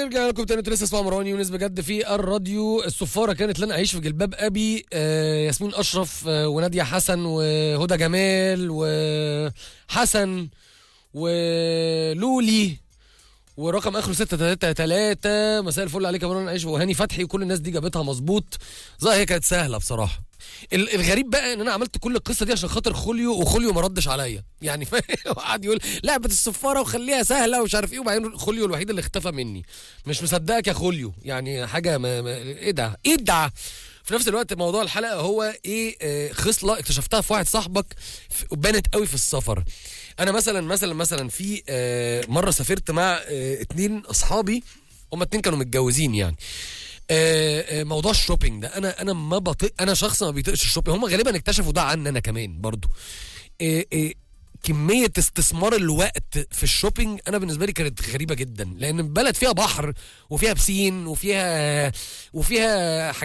ورجعنا لكم تاني لسه اسمع مروان يونس بجد في الراديو الصفاره كانت لن اعيش في جلباب ابي آه ياسمين اشرف آه وناديه حسن وهدى جمال وحسن ولولي ورقم اخره 633 مساء الفل عليك يا مروان عيش وهاني فتحي وكل الناس دي جابتها مظبوط ظاهر هي كانت سهله بصراحه ال- الغريب بقى ان انا عملت كل القصه دي عشان خاطر خوليو وخوليو ما ردش عليا يعني فاهم وقعد يقول لعبه الصفاره وخليها سهله ومش عارف ايه وبعدين خوليو الوحيد اللي اختفى مني مش مصدقك يا خوليو يعني حاجه ما ما ايه ده ايه ده في نفس الوقت موضوع الحلقه هو ايه آه، خصله اكتشفتها في واحد صاحبك في- وبانت قوي في السفر انا مثلا مثلا مثلا في آه، مره سافرت مع آه، اتنين اصحابي هما اتنين كانوا متجوزين يعني آه، آه، موضوع الشوبينج ده انا انا ما بطيق انا شخص ما بيطيقش الشوبينج هم غالبا اكتشفوا ده عني انا كمان برضو آه، آه، كمية استثمار الوقت في الشوبينج أنا بالنسبة لي كانت غريبة جدا لأن بلد فيها بحر وفيها بسين وفيها وفيها حاجات